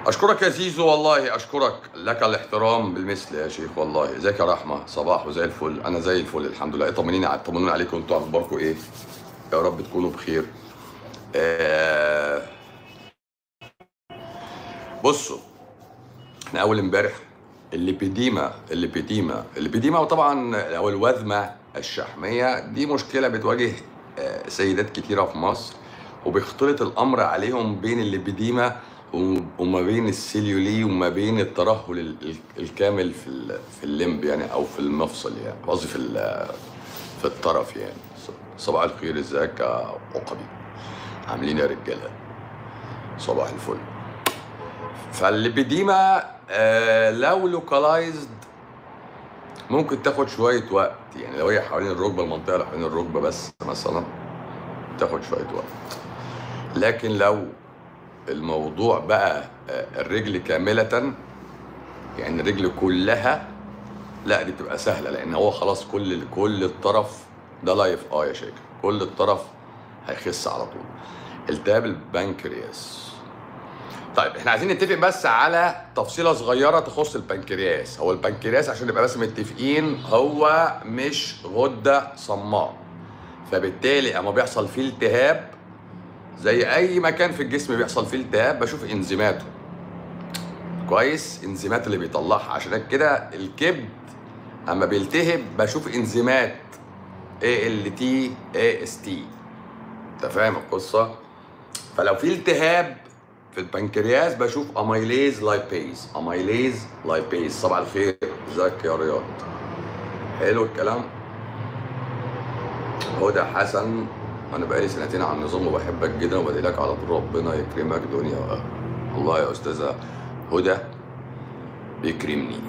اشكرك يا زيزو والله اشكرك لك الاحترام بالمثل يا شيخ والله ازيك يا رحمه صباح وزي الفل انا زي الفل الحمد لله طمنيني طمنوني عليكم انتوا اخباركم ايه يا رب تكونوا بخير آه بصوا احنا اول امبارح الليبيديما الليبيديما الليبيديما وطبعا او الوذمه الشحميه دي مشكله بتواجه آه، سيدات كتيره في مصر وبيختلط الامر عليهم بين الليبيديما وما بين السيليولي وما بين الترهل ال- ال- الكامل في ال- في الليمب يعني او في المفصل يعني قصدي في ال- في الطرف يعني صباح الخير ازيك يا عقبي عاملين يا رجاله صباح الفل فالليبيديما آه لو لوكالايزد ممكن تاخد شويه وقت يعني لو هي حوالين الركبه المنطقه اللي حوالين الركبه بس مثلا تاخد شويه وقت لكن لو الموضوع بقى آه، الرجل كامله يعني الرجل كلها لا دي بتبقى سهله لان هو خلاص كل كل الطرف ده لايف اه يا شيخ كل الطرف هيخس على طول التهاب البنكرياس طيب احنا عايزين نتفق بس على تفصيله صغيره تخص البنكرياس هو البنكرياس عشان نبقى بس متفقين هو مش غده صماء فبالتالي اما بيحصل فيه التهاب زي اي مكان في الجسم بيحصل فيه التهاب بشوف انزيماته كويس انزيمات اللي بيطلعها عشان كده الكبد اما بيلتهب بشوف انزيمات ALT AST انت فاهم القصه فلو في التهاب في البنكرياس بشوف اميليز لايبيز اميليز لايبيز صباح الخير ازيك يا رياض حلو الكلام هدى حسن انا بقالي سنتين على النظام وبحبك جدا وبدعي لك على طول ربنا يكرمك دنيا واخره الله يا استاذه هدى بيكرمني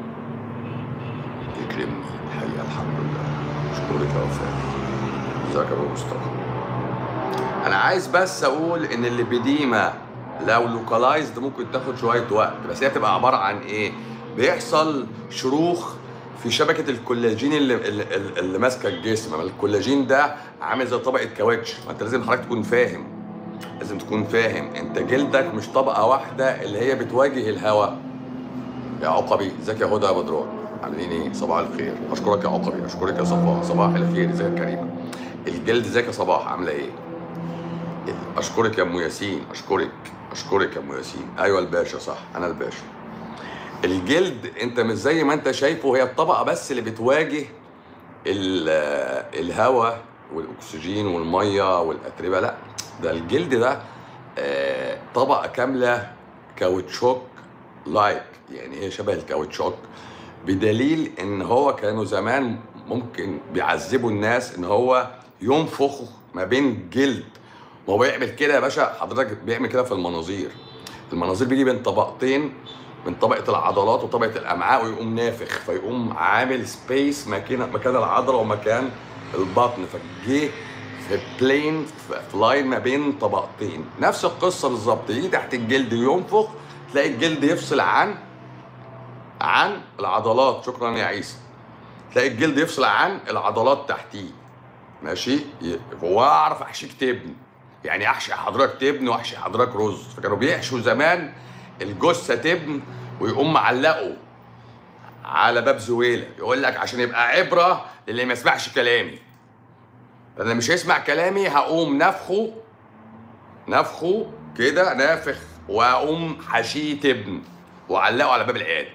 بيكرمني الحقيقه الحمد لله اشكرك يا وفاء ازيك يا ابو مصطفى انا عايز بس اقول ان الليبيديما لو لوكالايزد ممكن تاخد شويه وقت بس هي بتبقى عباره عن ايه بيحصل شروخ في شبكه الكولاجين اللي اللي, اللي ماسكه الجسم ما الكولاجين ده عامل زي طبقه كاوتش ما انت لازم حضرتك تكون فاهم لازم تكون فاهم انت جلدك مش طبقه واحده اللي هي بتواجه الهواء يا عقبي ازيك يا هدى يا بدران عاملين ايه صباح الخير اشكرك يا عقبي اشكرك يا صفاء صباح الخير ازيك يا كريمه الجلد ازيك يا صباح عامله ايه اشكرك يا ام ياسين اشكرك اشكرك يا ام ياسين ايوه الباشا صح انا الباشا الجلد انت مش زي ما انت شايفه هي الطبقه بس اللي بتواجه ال- الهواء والاكسجين والميه والاتربه لا ده الجلد ده آه، طبقه كامله كاوتشوك لايك يعني هي شبه الكاوتشوك بدليل ان هو كانوا زمان ممكن بيعذبوا الناس ان هو ينفخ ما بين جلد ما هو بيعمل كده يا باشا حضرتك بيعمل كده في المناظير المناظير بيجي بين طبقتين من طبقه العضلات وطبقه الامعاء ويقوم نافخ فيقوم عامل سبيس مكان مكان العضله ومكان البطن فجه في بلين في لاين ما بين طبقتين نفس القصه بالظبط يجي تحت الجلد وينفخ تلاقي الجلد يفصل عن عن العضلات شكرا يا عيسى تلاقي الجلد يفصل عن العضلات تحتيه ماشي ي- واعرف احشيك تبن يعني احشي حضرتك تبن واحشي حضرتك رز فكانوا بيحشوا زمان الجثه تبن ويقوم معلقه على باب زويله يقول لك عشان يبقى عبره للي ما يسمعش كلامي فانا مش هيسمع كلامي هقوم نفخه نفخه كده نافخ واقوم حشيه تبن وعلقه على باب العياده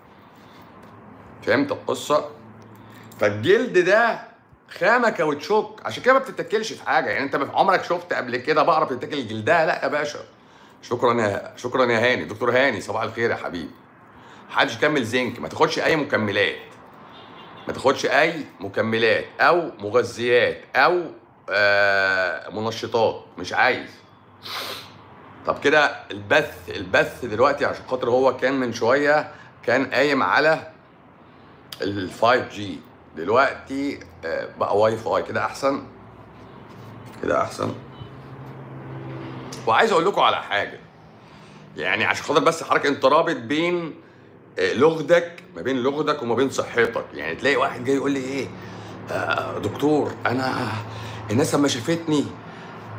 فهمت القصه فالجلد ده خامه كاوتشوك عشان كده ما بتتاكلش في حاجه يعني انت في عمرك شفت قبل كده بقره بتتاكل جلدها لا يا باشا شكرا يا شكرا يا هاني دكتور هاني صباح الخير يا حبيبي محدش يكمل زنك ما تاخدش اي مكملات ما تاخدش اي مكملات او مغذيات او آه منشطات مش عايز طب كده البث البث دلوقتي عشان خاطر هو كان من شويه كان قايم على ال 5 جي دلوقتي آه، بقى واي فاي كده احسن كده احسن وعايز اقول لكم على حاجه يعني عشان خاطر بس حضرتك انت رابط بين آه، لغدك ما بين لغدك وما بين صحتك يعني تلاقي واحد جاي يقول لي ايه آه دكتور انا الناس لما شافتني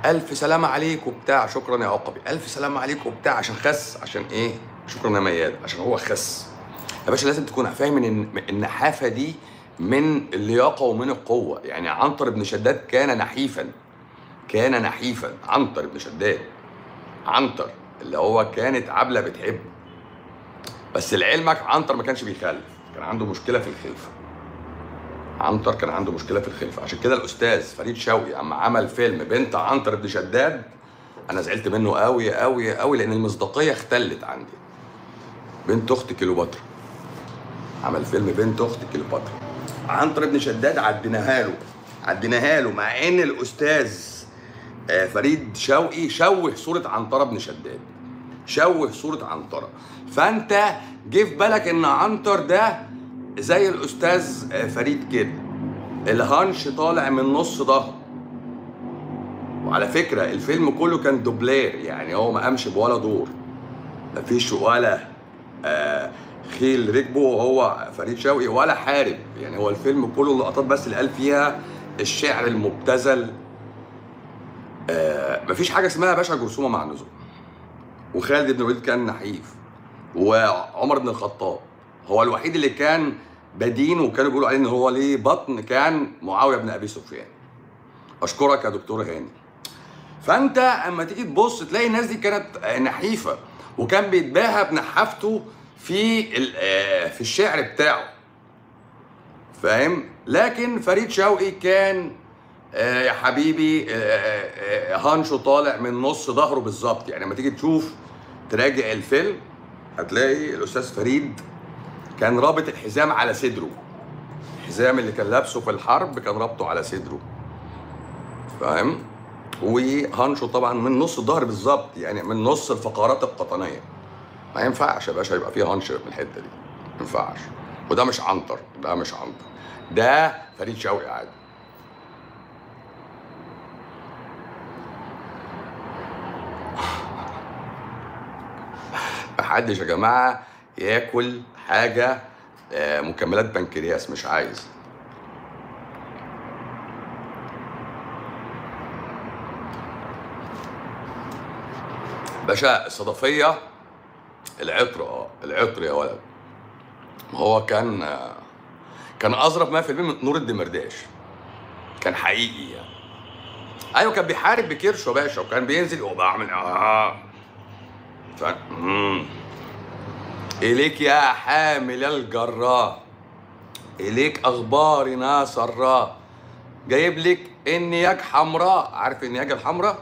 الف سلام عليك وبتاع شكرا يا عقبي الف سلام عليك وبتاع عشان خس عشان ايه شكرا يا مياد عشان هو خس يا باشا لازم تكون فاهم ان النحافه دي من اللياقه ومن القوه يعني عنتر بن شداد كان نحيفا كان نحيفا عنتر بن شداد عنتر اللي هو كانت عبله بتحبه بس لعلمك عنتر ما كانش بيخلف كان عنده مشكله في الخلفه عنتر كان عنده مشكله في الخلفه عشان كده الاستاذ فريد شوقي اما عمل فيلم بنت عنتر بن شداد انا زعلت منه قوي قوي قوي لان المصداقيه اختلت عندي بنت اخت كيلوباترا عمل فيلم بنت اخت كيلوباترا عنتر بن شداد عديناها له عديناها له مع ان الاستاذ آه، فريد شوقي شوه صوره عنتره بن شداد شوه صوره عنتره فانت جه في بالك ان عنتر ده زي الاستاذ آه، فريد كده الهانش طالع من نص ظهره وعلى فكره الفيلم كله كان دوبلير يعني هو ما قامش بولا دور مفيش ولا آه خيل ركبه وهو فريد شوقي ولا حارب يعني هو الفيلم كله لقطات بس اللي قال فيها الشعر المبتذل آه مفيش حاجه اسمها باشا جرثومه مع النزول وخالد بن الوليد كان نحيف وعمر بن الخطاب هو الوحيد اللي كان بدين وكانوا بيقولوا عليه ان هو ليه بطن كان معاويه بن ابي سفيان اشكرك يا دكتور هاني فانت اما تيجي تبص تلاقي الناس دي كانت نحيفه وكان بيتباهى بنحافته في آه، في الشعر بتاعه فاهم لكن فريد شوقي كان آه، يا حبيبي آه، هانشو طالع من نص ظهره بالظبط يعني لما تيجي تشوف تراجع الفيلم هتلاقي الاستاذ فريد كان رابط الحزام على صدره الحزام اللي كان لابسه في الحرب كان رابطه على صدره فاهم وهانشو طبعا من نص الظهر بالظبط يعني من نص الفقرات القطنيه ما ينفعش يا باشا يبقى فيه هانش من الحته دي ما ينفعش وده مش عنتر ده مش عنتر ده فريد شوقي عادي محدش يا جماعه ياكل حاجه آه، مكملات بنكرياس مش عايز باشا الصدفيه العطر اه العطر يا ولد ما هو كان آه، كان اظرف ما في الفيلم نور الدمرداش كان حقيقي يعني ايوه كان بيحارب بكرشه يا باشا وكان بينزل وبعمل اه ف... مم. إليك يا حامل الجراء إليك أخبارنا سراء جايب لك النياج حمراء عارف النياج الحمراء؟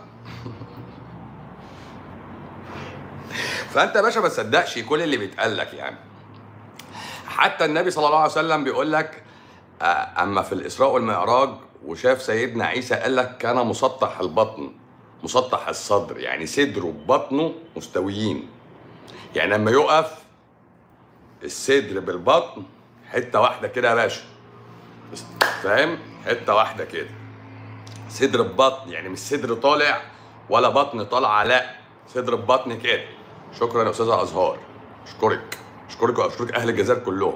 فأنت يا باشا ما تصدقش كل اللي بيتقال لك يعني حتى النبي صلى الله عليه وسلم بيقول لك آه، أما في الإسراء والمعراج وشاف سيدنا عيسى قال لك كان مسطح البطن مسطح الصدر يعني صدره وبطنه مستويين يعني لما يقف الصدر بالبطن حته واحده كده يا باشا فاهم حته واحده كده صدر ببطن يعني مش صدر طالع ولا بطن طالعه لا صدر ببطن كده شكرا يا استاذه ازهار اشكرك اشكرك واشكرك اهل الجزائر كلهم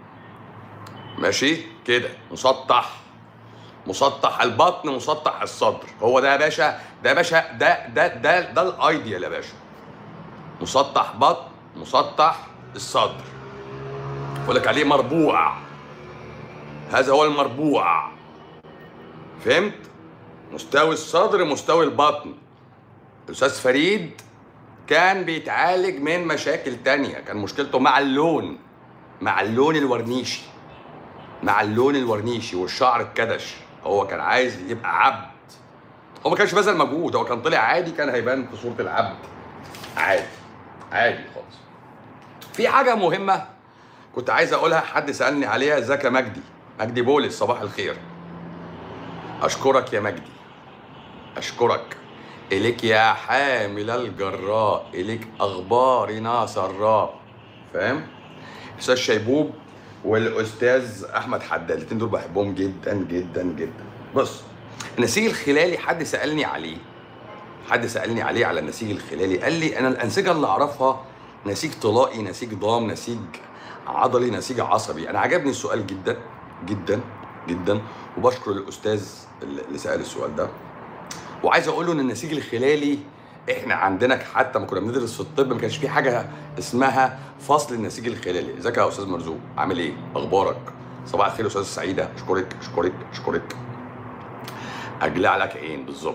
ماشي كده مسطح مسطح البطن مسطح الصدر هو ده يا باشا ده يا باشا ده ده ده ده الايديال يا باشا مسطح بطن مسطح الصدر بقول لك عليه مربوع هذا هو المربوع فهمت مستوي الصدر مستوي البطن الاستاذ فريد كان بيتعالج من مشاكل تانية كان مشكلته مع اللون مع اللون الورنيشي مع اللون الورنيشي والشعر الكدش هو كان عايز يبقى عبد هو ما كانش بذل مجهود هو كان طلع عادي كان هيبان في صورة العبد عادي عادي خالص في حاجة مهمة كنت عايز اقولها حد سالني عليها ازيك يا مجدي مجدي بولس صباح الخير اشكرك يا مجدي اشكرك اليك يا حامل الجراء اليك اخبارنا سراء فاهم استاذ شيبوب والاستاذ احمد حداد الاثنين دول بحبهم جدا جدا جدا بص النسيج الخلالي حد سالني عليه حد سالني عليه على النسيج الخلالي قال لي انا الانسجه اللي اعرفها نسيج طلائي نسيج ضام نسيج عضلي نسيج عصبي انا عجبني السؤال جدا جدا جدا وبشكر الاستاذ اللي سال السؤال ده وعايز اقول له ان النسيج الخلالي احنا عندنا حتى ما كنا بندرس في الطب ما كانش في حاجه اسمها فصل النسيج الخلالي ازيك يا استاذ مرزوق عامل ايه اخبارك صباح الخير يا استاذ سعيده اشكرك اشكرك اشكرك اجلع لك عين بالظبط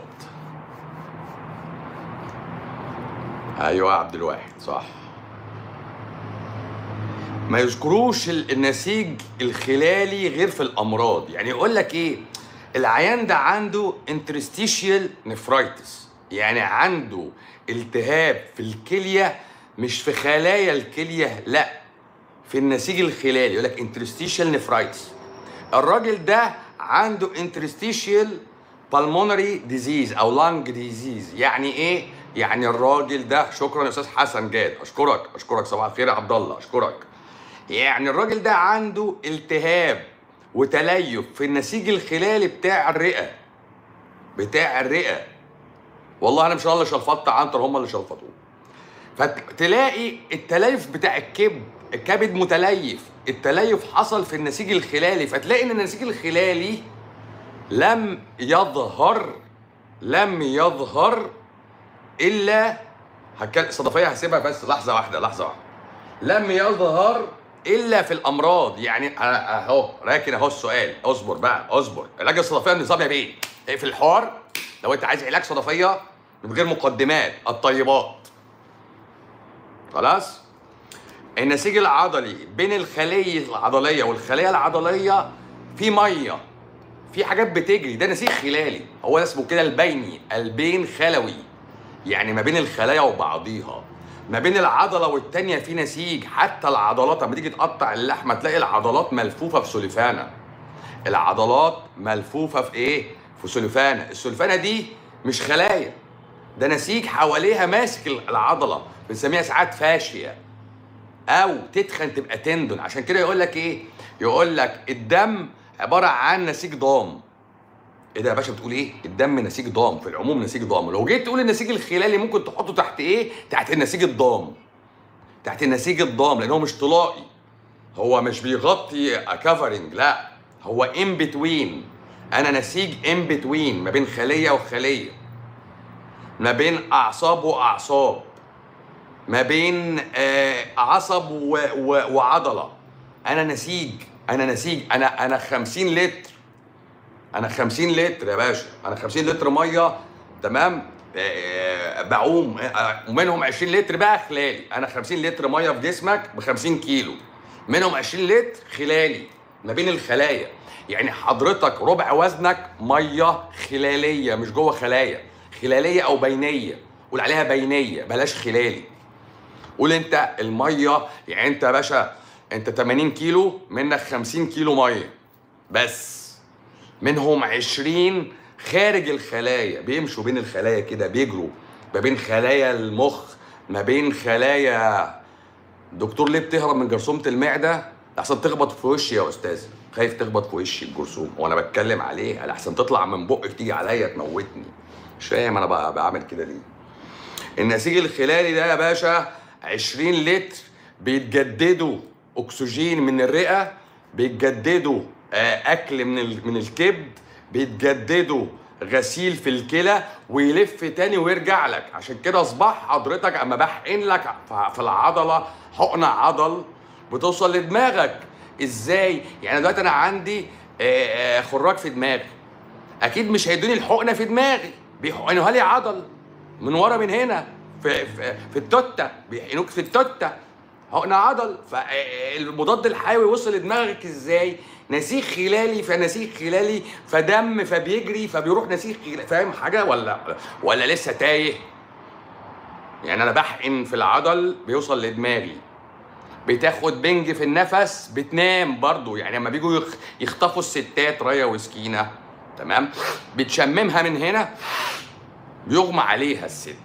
ايوه يا عبد الواحد صح ما يذكروش ال- النسيج الخلالي غير في الامراض يعني يقول لك ايه العيان ده عنده انترستيشيال نفرايتس يعني عنده التهاب في الكليه مش في خلايا الكليه لا في النسيج الخلالي يقول لك انترستيشيال نفرايتس الراجل ده عنده انترستيشيال بالمونري ديزيز او لانج ديزيز يعني ايه يعني الراجل ده شكرا يا استاذ حسن جاد اشكرك اشكرك صباح الخير يا عبد الله اشكرك يعني الراجل ده عنده التهاب وتليف في النسيج الخلالي بتاع الرئه بتاع الرئه والله انا مش انا اللي شلفطت عنتر هم اللي شلفطوه فتلاقي التليف بتاع الكبد الكبد متليف التليف حصل في النسيج الخلالي فتلاقي ان النسيج الخلالي لم يظهر لم يظهر الا هتكلم صدفيه هسيبها بس لحظه واحده لحظه واحده لم يظهر الا في الامراض يعني انا اهو راكن اهو السؤال اصبر بقى اصبر علاج الصدفيه النظام يا بيه اقفل الحوار لو انت عايز علاج صدفيه من غير مقدمات الطيبات خلاص النسيج العضلي بين الخلية العضلية والخلية العضلية في مية في حاجات بتجري ده نسيج خلالي هو ده اسمه كده البيني البين خلوي يعني ما بين الخلايا وبعضيها ما بين العضلة والتانية في نسيج حتى العضلات لما تيجي تقطع اللحمة تلاقي العضلات ملفوفة في سلفانة العضلات ملفوفة في ايه؟ في سلفانة السلفانة دي مش خلايا ده نسيج حواليها ماسك العضلة بنسميها ساعات فاشية او تتخن تبقى تندون عشان كده يقول لك ايه يقول لك الدم عباره عن نسيج ضام ايه ده يا باشا بتقول ايه الدم نسيج ضام في العموم نسيج ضام لو جيت تقول النسيج الخلالي ممكن تحطه تحت ايه تحت النسيج الضام تحت النسيج الضام لان هو مش طلائي هو مش بيغطي كفرنج لا هو ان بتوين انا نسيج ان بتوين ما بين خليه وخليه ما بين اعصاب واعصاب ما بين آه، عصب و... و... وعضله انا نسيج انا نسيج انا انا 50 لتر انا 50 لتر يا باشا انا 50 لتر ميه تمام آه، بعوم آه، ومنهم 20 لتر بقى خلالي انا 50 لتر ميه في جسمك ب 50 كيلو منهم 20 لتر خلالي ما بين الخلايا يعني حضرتك ربع وزنك ميه خلاليه مش جوه خلايا خلاليه او بينيه قول عليها بينيه بلاش خلالي قول انت الميه يعني انت يا باشا انت 80 كيلو منك 50 كيلو ميه بس منهم 20 خارج الخلايا بيمشوا بين الخلايا كده بيجروا ما بين خلايا المخ ما بين خلايا دكتور ليه بتهرب من جرثومه المعده احسن تخبط في وشي يا استاذ خايف تخبط في وشي الجرثوم وانا بتكلم عليه على احسن تطلع من بقك تيجي عليا تموتني مش فاهم انا بقى بعمل كده ليه النسيج الخلالي ده يا باشا 20 لتر بيتجددوا اكسجين من الرئه بيتجددوا آه، اكل من ال- من الكبد بيتجددوا غسيل في الكلى ويلف تاني ويرجع لك عشان كده صباح حضرتك اما بحقن لك ف- في العضله حقنه عضل بتوصل لدماغك ازاي يعني دلوقتي انا عندي آه، آه، خراج في دماغي اكيد مش هيدوني الحقنه في دماغي بيحقنوها لي عضل من ورا من هنا في في, في التوته بيحقنوك في التوته حقنه عضل فالمضاد الحيوي وصل لدماغك ازاي نسيج خلالي فنسيج خلالي فدم فبيجري فبيروح نسيج خلالي فاهم حاجه ولا ولا لسه تايه يعني انا بحقن في العضل بيوصل لدماغي بتاخد بنج في النفس بتنام برضو يعني لما بيجوا يخ- يخطفوا الستات ريا وسكينه تمام بتشممها من هنا بيغمى عليها الست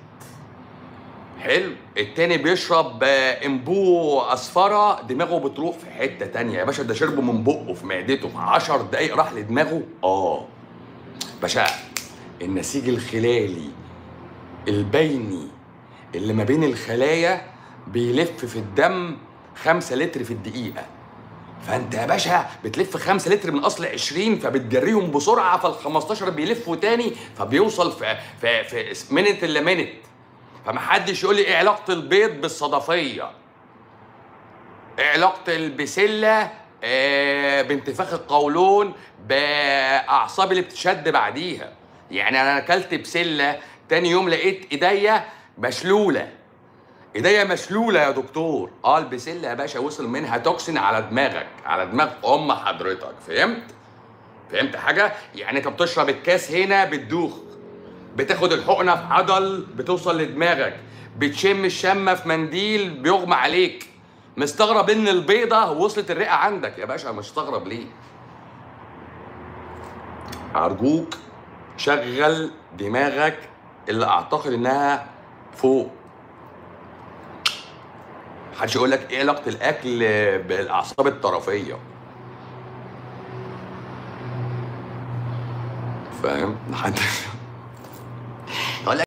حلو التاني بيشرب آه، انبو اصفره دماغه بتروح في حته تانية يا باشا ده شربه من بقه في معدته في 10 دقايق راح لدماغه اه باشا النسيج الخلالي البيني اللي ما بين الخلايا بيلف في الدم خمسة لتر في الدقيقة فانت يا باشا بتلف 5 لتر من اصل 20 فبتجريهم بسرعه فال 15 بيلفوا تاني فبيوصل في في في منت الا منت فمحدش يقول لي ايه علاقه البيض بالصدفيه ايه علاقه البسله آه، بانتفاخ القولون باعصاب اللي بتشد بعديها يعني انا اكلت بسله تاني يوم لقيت ايديا مشلوله ايديا مشلوله يا دكتور اه البسله يا باشا وصل منها توكسين على دماغك على دماغ ام حضرتك فهمت فهمت حاجه يعني انت بتشرب الكاس هنا بتدوخ بتاخد الحقنه في عضل بتوصل لدماغك بتشم الشمه في منديل بيغمى عليك مستغرب ان البيضه وصلت الرئه عندك يا باشا مستغرب ليه ارجوك شغل دماغك اللي اعتقد انها فوق محدش يقول لك ايه علاقه الاكل بالاعصاب الطرفيه فاهم؟ محد-